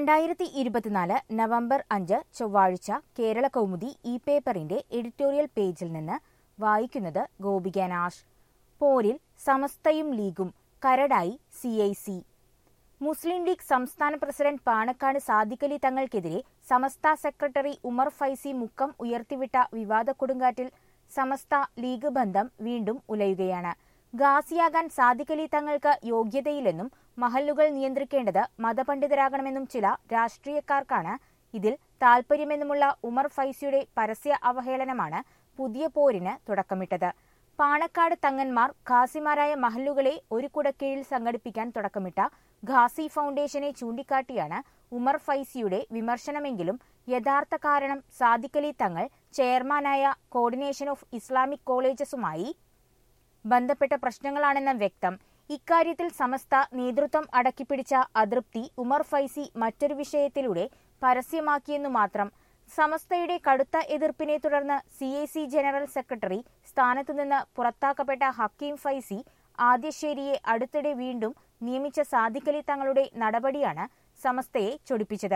രണ്ടായിരത്തി ഇരുപത്തിനാല് നവംബർ അഞ്ച് ചൊവ്വാഴ്ച കേരള കൗമുദി ഈ പേപ്പറിന്റെ എഡിറ്റോറിയൽ പേജിൽ നിന്ന് വായിക്കുന്നത് ഗോപിക നാഷ് പോരിൽ സമസ്തയും ലീഗും കരടായി C I C Muslim League സംസ്ഥാന പ്രസിഡന്റ് പാണക്കാട് സാദിഖലി തങ്ങൾക്കെതിരെ സമസ്ത സെക്രട്ടറി ഉമർ ഫൈസി മുക്കം ഉയർത്തിവിട്ട വിവാദ കൊടുങ്കാറ്റിൽ സമസ്ത ലീഗ് ബന്ധം വീണ്ടും ഉലയുകയാണ് ഗാസിയാകാൻ സാദിഖലി തങ്ങൾക്ക് യോഗ്യതയില്ലെന്നും മഹല്ലുകൾ നിയന്ത്രിക്കേണ്ടത് മതപണ്ഡിതരാകണമെന്നും ചില രാഷ്ട്രീയക്കാർക്കാണ് ഇതിൽ താൽപര്യമെന്നുമുള്ള ഉമർ ഫൈസിയുടെ പരസ്യ അവഹേളനമാണ് പുതിയ പോരിന് തുടക്കമിട്ടത് പാണക്കാട് തങ്ങന്മാർ ഖാസിമാരായ മഹല്ലുകളെ ഒരു കുടക്കീഴിൽ സംഘടിപ്പിക്കാൻ തുടക്കമിട്ട ഖാസി ഫൗണ്ടേഷനെ ചൂണ്ടിക്കാട്ടിയാണ് ഉമർ ഫൈസിയുടെ വിമർശനമെങ്കിലും യഥാർത്ഥ കാരണം സാദിഖലി തങ്ങൾ ചെയർമാനായ കോർഡിനേഷൻ ഓഫ് ഇസ്ലാമിക് കോളേജസുമായി ബന്ധപ്പെട്ട പ്രശ്നങ്ങളാണെന്ന് വ്യക്തം ഇക്കാര്യത്തിൽ സമസ്ത നേതൃത്വം അടക്കിപ്പിടിച്ച അതൃപ്തി ഉമർ ഫൈസി മറ്റൊരു വിഷയത്തിലൂടെ പരസ്യമാക്കിയെന്നു മാത്രം സമസ്തയുടെ കടുത്ത എതിർപ്പിനെ തുടർന്ന് C I C general secretary സ്ഥാനത്തുനിന്ന് പുറത്താക്കപ്പെട്ട ഹക്കീം ഫൈസി ആദ്യശ്ശേരിയെ അടുത്തിടെ വീണ്ടും നിയമിച്ച സാദിഖലി തങ്ങളുടെ നടപടിയാണ് സമസ്തയെ ചൊടിപ്പിച്ചത്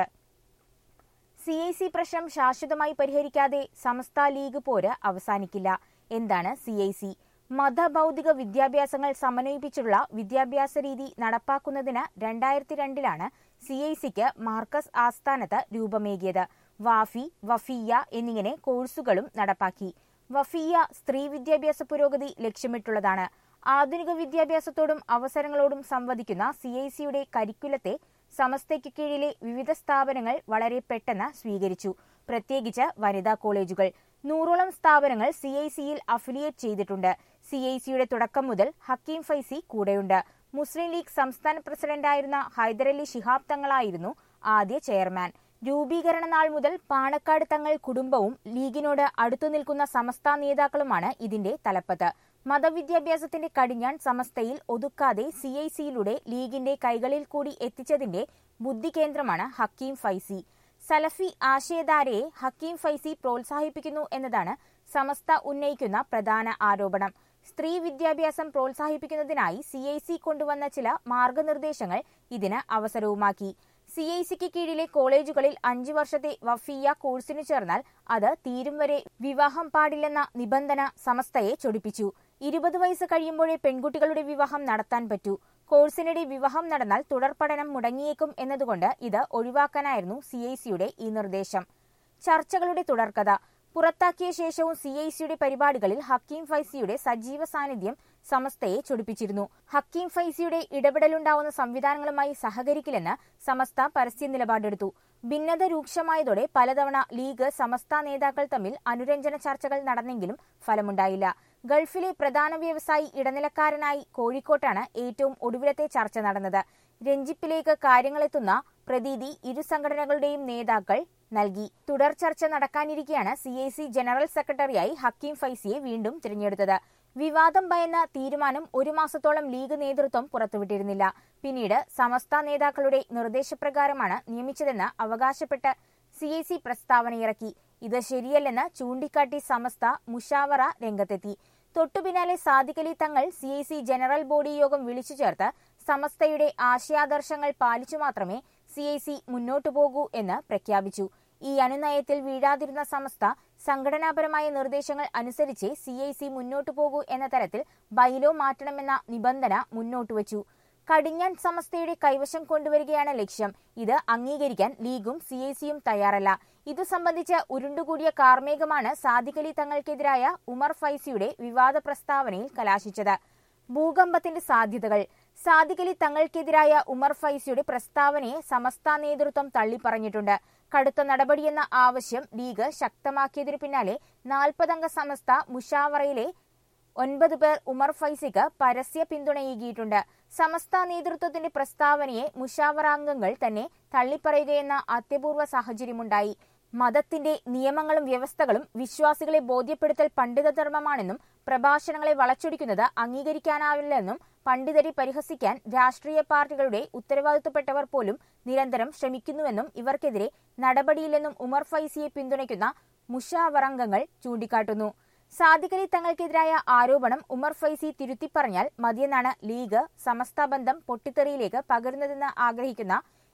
സി ഐ സി പ്രശ്നം ശാശ്വതമായി പരിഹരിക്കാതെ സമസ്ത ലീഗ് പോര് അവസാനിക്കില്ല എന്താണ് സി ഐ സി മതഭൗതിക വിദ്യാഭ്യാസങ്ങൾ സമന്വയിപ്പിച്ചുള്ള വിദ്യാഭ്യാസ രീതി നടപ്പാക്കുന്നതിന് രണ്ടായിരത്തി രണ്ടിലാണ് സി ഐ സിക്ക് മാർക്കസ് ആസ്ഥാനത്ത് രൂപമേകിയത് വാഫി വഫിയ എന്നിങ്ങനെ കോഴ്സുകളും നടപ്പാക്കി വഫിയ സ്ത്രീ വിദ്യാഭ്യാസ പുരോഗതി ലക്ഷ്യമിട്ടുള്ളതാണ് ആധുനിക വിദ്യാഭ്യാസത്തോടും അവസരങ്ങളോടും സംവദിക്കുന്ന സി ഐ സിയുടെ കരിക്കുലത്തെ സമസ്തയ്ക്ക് കീഴിലെ വിവിധ സ്ഥാപനങ്ങൾ വളരെ പെട്ടെന്ന് സ്വീകരിച്ചു പ്രത്യേകിച്ച് വനിതാ കോളേജുകൾ നൂറോളം സ്ഥാപനങ്ങൾ സി ഐ സിയിൽ അഫിലിയേറ്റ് ചെയ്തിട്ടുണ്ട് സി ഐ സിയുടെ തുടക്കം മുതൽ ഹക്കീം ഫൈസി കൂടെയുണ്ട് മുസ്ലിം ലീഗ് സംസ്ഥാന പ്രസിഡന്റായിരുന്ന ഹൈദരലി ശിഹാബ് തങ്ങളായിരുന്നു ആദ്യ ചെയർമാൻ രൂപീകരണ നാൾ മുതൽ പാണക്കാട് തങ്ങൾ കുടുംബവും ലീഗിനോട് അടുത്തു നിൽക്കുന്ന സമസ്ത നേതാക്കളുമാണ് ഇതിന്റെ തലപ്പത്ത് മതവിദ്യാഭ്യാസത്തിന്റെ കടിഞ്ഞാൺ സമസ്തയിൽ ഒതുക്കാതെ സി ഐ സിയിലൂടെ ലീഗിന്റെ കൈകളിൽ കൂടി എത്തിച്ചതിന്റെ ബുദ്ധികേന്ദ്രമാണ് ഹക്കീം ഫൈസി സലഫി ആശയധാരയെ ഹക്കീം ഫൈസി പ്രോത്സാഹിപ്പിക്കുന്നു എന്നതാണ് സമസ്ത ഉന്നയിക്കുന്ന പ്രധാന ആരോപണം സ്ത്രീ വിദ്യാഭ്യാസം പ്രോത്സാഹിപ്പിക്കുന്നതിനായി സി ഐ സി കൊണ്ടുവന്ന ചില മാർഗനിർദ്ദേശങ്ങൾ ഇതിന് അവസരവുമാക്കി സി ഐ സിക്ക് കീഴിലെ കോളേജുകളിൽ അഞ്ചു വർഷത്തെ വഫിയ കോഴ്സിനു ചേർന്നാൽ അത് തീരും വരെ വിവാഹം പാടില്ലെന്ന നിബന്ധന സമസ്തയെ ചൊടിപ്പിച്ചു ഇരുപത് വയസ്സ് കഴിയുമ്പോഴേ പെൺകുട്ടികളുടെ വിവാഹം നടത്താൻ പറ്റൂ കോഴ്സിനിടെ വിവാഹം നടന്നാൽ തുടർ പഠനം മുടങ്ങിയേക്കും എന്നതുകൊണ്ട് ഇത് ഒഴിവാക്കാനായിരുന്നു സി ഐ സിയുടെ ഈ നിർദ്ദേശം ചർച്ചകളുടെ തുടർക്കഥ പുറത്താക്കിയ ശേഷവും സി ഐ സിയുടെ പരിപാടികളിൽ ഹക്കീം ഫൈസിയുടെ സജീവ സാന്നിധ്യം സമസ്തയെ ചൊടിപ്പിച്ചിരുന്നു ഹക്കീം ഫൈസിയുടെ ഇടപെടലുണ്ടാവുന്ന സംവിധാനങ്ങളുമായി സഹകരിക്കില്ലെന്ന് സമസ്ത പരസ്യ നിലപാടെടുത്തു ഭിന്നത രൂക്ഷമായതോടെ പലതവണ ലീഗ് സമസ്ത നേതാക്കൾ തമ്മിൽ അനുരഞ്ജന ചർച്ചകൾ നടന്നെങ്കിലും ഫലമുണ്ടായില്ല ഗൾഫിലെ പ്രധാന വ്യവസായി ഇടനിലക്കാരനായി കോഴിക്കോട്ടാണ് ഏറ്റവും ഒടുവിലത്തെ ചർച്ച നടന്നത് രഞ്ജിപ്പിലേക്ക് കാര്യങ്ങളെത്തുന്ന പ്രതീതി ഇരു സംഘടനകളുടെയും നേതാക്കൾ നൽകി തുടർ ചർച്ച നടക്കാനിരിക്കെയാണ് സി ഐ സി ജനറൽ സെക്രട്ടറിയായി ഹക്കീം ഫൈസിയെ വീണ്ടും തിരഞ്ഞെടുത്തത് വിവാദം ഭയന്ന തീരുമാനം ഒരു മാസത്തോളം ലീഗ് നേതൃത്വം പുറത്തുവിട്ടിരുന്നില്ല പിന്നീട് സമസ്ത നേതാക്കളുടെ നിർദ്ദേശപ്രകാരമാണ് നിയമിച്ചതെന്ന് അവകാശപ്പെട്ട് സി ഐ സി പ്രസ്താവനയിറക്കി ഇത് ശരിയല്ലെന്ന് ചൂണ്ടിക്കാട്ടി സമസ്ത മുഷാവറ രംഗത്തെത്തി തൊട്ടുപിന്നാലെ Sadiqali Thangal C I C general body യോഗം വിളിച്ചു ചേർത്ത് സമസ്തയുടെ ആശയാദർശങ്ങൾ പാലിച്ചു മാത്രമേ സി ഐ സി മുന്നോട്ടു പോകൂ എന്ന് പ്രഖ്യാപിച്ചു ഈ അനുനയത്തിൽ വീഴാതിരുന്ന സമസ്ത സംഘടനാപരമായ നിർദ്ദേശങ്ങൾ അനുസരിച്ച് സി ഐ സി മുന്നോട്ടു പോകൂ എന്ന തരത്തിൽ ബൈലോ മാറ്റണമെന്ന നിബന്ധന മുന്നോട്ടുവച്ചു കടിഞ്ഞാൻ സമസ്തയുടെ കൈവശം കൊണ്ടുവരികയാണ് ലക്ഷ്യം ഇത് അംഗീകരിക്കാൻ ലീഗും സി ഐ സിയും തയ്യാറല്ല ഇതു സംബന്ധിച്ച് ഉരുണ്ടുകൂടിയ കാർമേഘമാണ് സാദിഖലി തങ്ങൾക്കെതിരായ ഉമർ ഫൈസിയുടെ വിവാദ പ്രസ്താവനയിൽ കലാശിച്ചത് ഭൂകമ്പത്തിന്റെ സാധ്യതകൾ സാദിഖലി തങ്ങൾക്കെതിരായ ഉമർ ഫൈസിയുടെ പ്രസ്താവനയെ സമസ്ത നേതൃത്വം തള്ളിപ്പറഞ്ഞിട്ടുണ്ട് കടുത്ത നടപടിയെന്ന ആവശ്യം ലീഗ് ശക്തമാക്കിയതിനു പിന്നാലെ നാൽപ്പതംഗ സമസ്ത മുഷാവറയിലെ ഒൻപത് പേർ ഉമർ ഫൈസിക്ക് പരസ്യ പിന്തുണയേകിയിട്ടുണ്ട് സമസ്ത നേതൃത്വത്തിന്റെ പ്രസ്താവനയെ മുഷാവറാംഗങ്ങൾ തന്നെ തള്ളിപ്പറയുകയെന്ന അത്യപൂർവ സാഹചര്യമുണ്ടായി മതത്തിന്റെ നിയമങ്ങളും വ്യവസ്ഥകളും വിശ്വാസികളെ ബോധ്യപ്പെടുത്തൽ പണ്ഡിതധർമ്മമാണെന്നും പ്രഭാഷണങ്ങളെ വളച്ചൊടിക്കുന്നത് അംഗീകരിക്കാനാവില്ലെന്നും പണ്ഡിതരെ പരിഹസിക്കാൻ രാഷ്ട്രീയ പാർട്ടികളുടെ ഉത്തരവാദിത്തപ്പെട്ടവർ പോലും നിരന്തരം ശ്രമിക്കുന്നുവെന്നും ഇവർക്കെതിരെ നടപടിയില്ലെന്നും ഉമർ ഫൈസിയെ പിന്തുണയ്ക്കുന്ന മുഷാവറംഗങ്ങൾ ചൂണ്ടിക്കാട്ടുന്നു സാദിഖലി തങ്ങൾക്കെതിരായ ആരോപണം ഉമർ ഫൈസി തിരുത്തിപ്പറഞ്ഞാൽ മതിയെന്നാണ് ലീഗ് സമസ്ത ബന്ധം പൊട്ടിത്തെറിയിലേക്ക് പകരുന്നതെന്ന് ആഗ്രഹിക്കുന്ന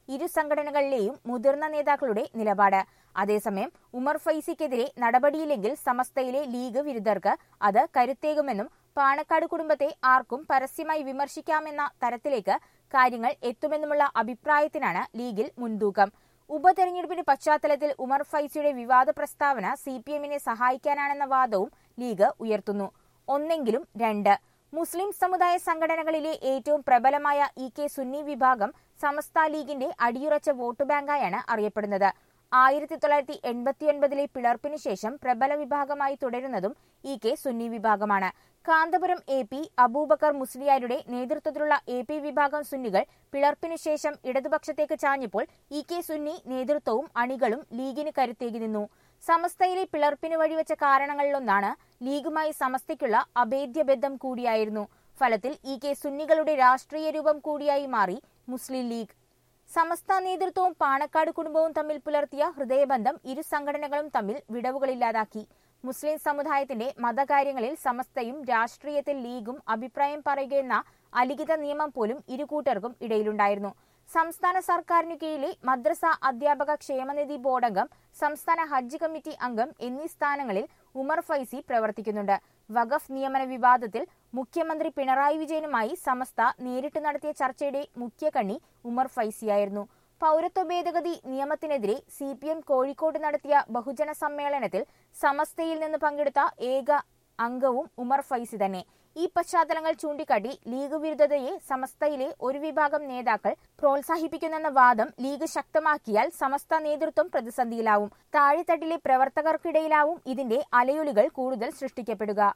ഇരു സംഘടനകളിലെയും മുതിർന്ന നേതാക്കളുടെ നിലപാട് അതേസമയം ഉമർ ഫൈസിക്കെതിരെ നടപടിയില്ലെങ്കിൽ സമസ്തയിലെ ലീഗ് വിരുദ്ധർക്ക് അത് കരുത്തേകുമെന്നും പാണക്കാട് കുടുംബത്തെ ആർക്കും പരസ്യമായി വിമർശിക്കാമെന്ന തരത്തിലേക്ക് കാര്യങ്ങൾ എത്തുമെന്നുമുള്ള അഭിപ്രായത്തിനാണ് ലീഗിൽ മുൻതൂക്കം ഉപതെരഞ്ഞെടുപ്പിന്റെ പശ്ചാത്തലത്തിൽ ഉമർ ഫൈസിയുടെ വിവാദ പ്രസ്താവന സി പി എമ്മിനെ സഹായിക്കാനാണെന്ന വാദവും ലീഗ് ഉയർത്തുന്നു ഒന്നെങ്കിലും രണ്ട് മുസ്ലിം സമുദായ സംഘടനകളിലെ ഏറ്റവും പ്രബലമായ ഇ കെ സുന്നി വിഭാഗം സമസ്ത ലീഗിന്റെ അടിയുറച്ച വോട്ട് ബാങ്കായാണ് അറിയപ്പെടുന്നത് ആയിരത്തി തൊള്ളായിരത്തി എൺപത്തിയൊൻപതിലെ പിളർപ്പിനു ശേഷം പ്രബല വിഭാഗമായി തുടരുന്നതും ഇ കെ സുന്നി വിഭാഗമാണ് കാന്തപുരം എ പി അബൂബക്കർ മുസ്ലിയാരുടെ നേതൃത്വത്തിലുള്ള എ പി വിഭാഗം സുന്നികൾ പിളർപ്പിനു ശേഷം ഇടതുപക്ഷത്തേക്ക് ചാഞ്ഞപ്പോൾ ഇ കെ സുന്നി നേതൃത്വവും അണികളും ലീഗിന് കരുത്തേകി നിന്നു സമസ്തയിലെ പിളർപ്പിന് വഴിവെച്ച കാരണങ്ങളിലൊന്നാണ് ലീഗുമായി സമസ്തയ്ക്കുള്ള അഭേദ്യ ബന്ധം കൂടിയായിരുന്നു ഫലത്തിൽ ഇ കെ സുന്നികളുടെ രാഷ്ട്രീയ രൂപം കൂടിയായി മാറി മുസ്ലിം ലീഗ് സമസ്ത നേതൃത്വവും പാണക്കാട് കുടുംബവും തമ്മിൽ പുലർത്തിയ ഹൃദയബന്ധം ഇരു സംഘടനകളും തമ്മിൽ വിടവുകളില്ലാതാക്കി മുസ്ലിം സമുദായത്തിന്റെ മതകാര്യങ്ങളിൽ സമസ്തയും രാഷ്ട്രീയത്തിൽ ലീഗും അഭിപ്രായം പറയുകയെന്ന അലിഖിത നിയമം പോലും ഇരു കൂട്ടർക്കും ഇടയിലുണ്ടായിരുന്നു സംസ്ഥാന സർക്കാരിനു കീഴിലെ മദ്രസ അധ്യാപക ക്ഷേമനിധി ബോർഡംഗം സംസ്ഥാന ഹജ്ജ് കമ്മിറ്റി അംഗം എന്നീ സ്ഥാനങ്ങളിൽ ഉമർ ഫൈസി പ്രവർത്തിക്കുന്നുണ്ട് വഖഫ് നിയമന വിവാദത്തിൽ മുഖ്യമന്ത്രി പിണറായി വിജയനുമായി സമസ്ത നേരിട്ട് നടത്തിയ ചർച്ചയുടെ മുഖ്യകണ്ണി ഉമർ ഫൈസിയായിരുന്നു പൗരത്വ ഭേദഗതി നിയമത്തിനെതിരെ സി പി എം കോഴിക്കോട് നടത്തിയ ബഹുജന സമ്മേളനത്തിൽ സമസ്തയിൽ നിന്ന് പങ്കെടുത്ത ഏക അംഗവും ഉമർ ഫൈസി തന്നെ ഈ പശ്ചാത്തലങ്ങൾ ചൂണ്ടിക്കാട്ടി ലീഗ് വിരുദ്ധതയെ സമസ്തയിലെ ഒരു വിഭാഗം നേതാക്കൾ പ്രോത്സാഹിപ്പിക്കുന്നെന്ന വാദം ലീഗ് ശക്തമാക്കിയാൽ സമസ്ത നേതൃത്വം പ്രതിസന്ധിയിലാവും താഴെത്തട്ടിലെ പ്രവർത്തകർക്കിടയിലാവും ഇതിന്റെ അലയൊലികൾ കൂടുതൽ സൃഷ്ടിക്കപ്പെടുക